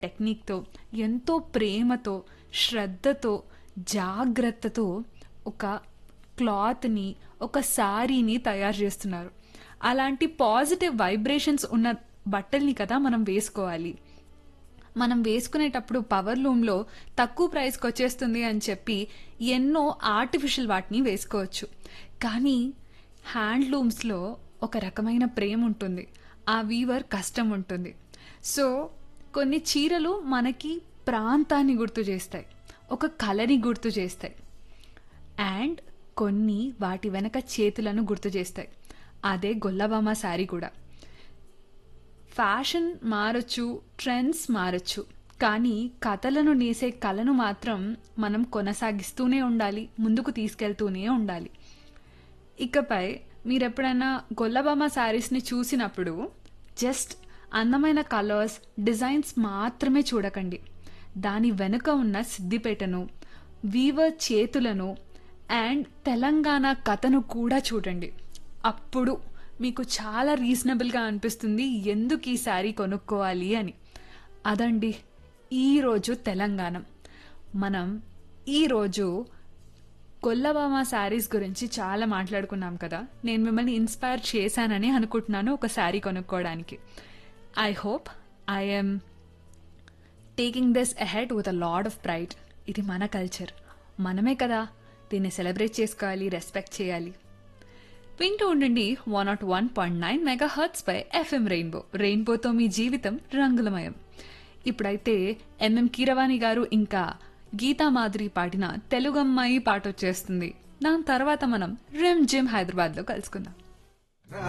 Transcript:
టెక్నిక్‌తో, ఎంతో ప్రేమతో, శ్రద్ధతో, జాగ్రత్తతో ఒక క్లాత్‌ని, ఒక శారీని తయారు జేస్తున్నారు. అలాంటి పాజిటివ్ వైబ్రేషన్స్ ఉన్న బట్టల్ని కదా మనం వేసుకోవాలి. మనం వేసుకునేటప్పుడు పవర్ లూమ్‌లో తక్కువ ప్రైస్‌కొచ్చేస్తుంది అని చెప్పి ఎన్నో ఆర్టిఫిషియల్ వాటిని వేసుకోవచ్చు. కానీ హ్యాండ్లూమ్స్‌లో ఒక రకమైన ప్రేముంటుంది. ఆ వీవర్ కష్టం ఉంటుంది. సో, కొన్ని చీరలు మనకి ప్రాంతాన్ని గుర్తు జేస్తాయి. ఒక కళని గుర్తు జేస్తాయి. అండ్ కొన్ని వాటి వెనక చేతులను గుర్తు జేస్తాయి. అదే గొల్లభామ శారీ కూడా. ఫ్యాషన్ మారొచ్చు, ట్రెండ్స్ మారొచ్చు. కానీ కథలను నేసే కళను మాత్రం మనం కొనసాగిస్తూనే ఉండాలి. ముందుకు తీసుకెళ్తూనే ఉండాలి. ఇకపై మీరెప్పుడైనా గొల్లభామ శారీస్‌ని చూసినప్పుడు జస్ట్ అందమైన కలర్స్, డిజైన్స్ మాత్రమే చూడకండి. దాని వెనుక ఉన్న సిద్దిపేటను, వీవర్ చేతులను అండ్ తెలంగాణ కథను కూడా చూడండి. అప్పుడు మీకు చాలా రీజనబుల్‌గా అనిపిస్తుంది ఎందుకు ఈ శారీ కొనుక్కోవాలి అని. అదండి ఈరోజు తెలంగాణం. మనం ఈరోజు గొల్లభామ శారీస్ గురించి చాలా మాట్లాడుకున్నాం కదా! నేను మిమ్మల్ని ఇన్‌స్పైర్ చేశానని అనుకుంటున్నాను ఒక శారీ కొనుక్కోవడానికి. I hope I am taking this ahead with a lot of pride. ఇది మన కల్చర్. మనమే కదా దీన్ని సెలబ్రేట్ చేసుకోవాలి, రెస్పెక్ట్ చేయాలి. వింటూ ఉండండి 101.9 మెగాహెర్ట్జ్ పై ఎఫ్ఎం రెయిన్బో. రెయిన్బోతో మీ జీవితం రంగులమయం. ఇప్పుడైతే ఎంఎం కీరవాణి గారు ఇంకా గీతా మాధురి పాడిన తెలుగమ్మాయి పాటొచ్చేస్తుంది. దాని తర్వాత మనం రిమ్ జిమ్ హైదరాబాద్‌లో కలుసుకుందాం.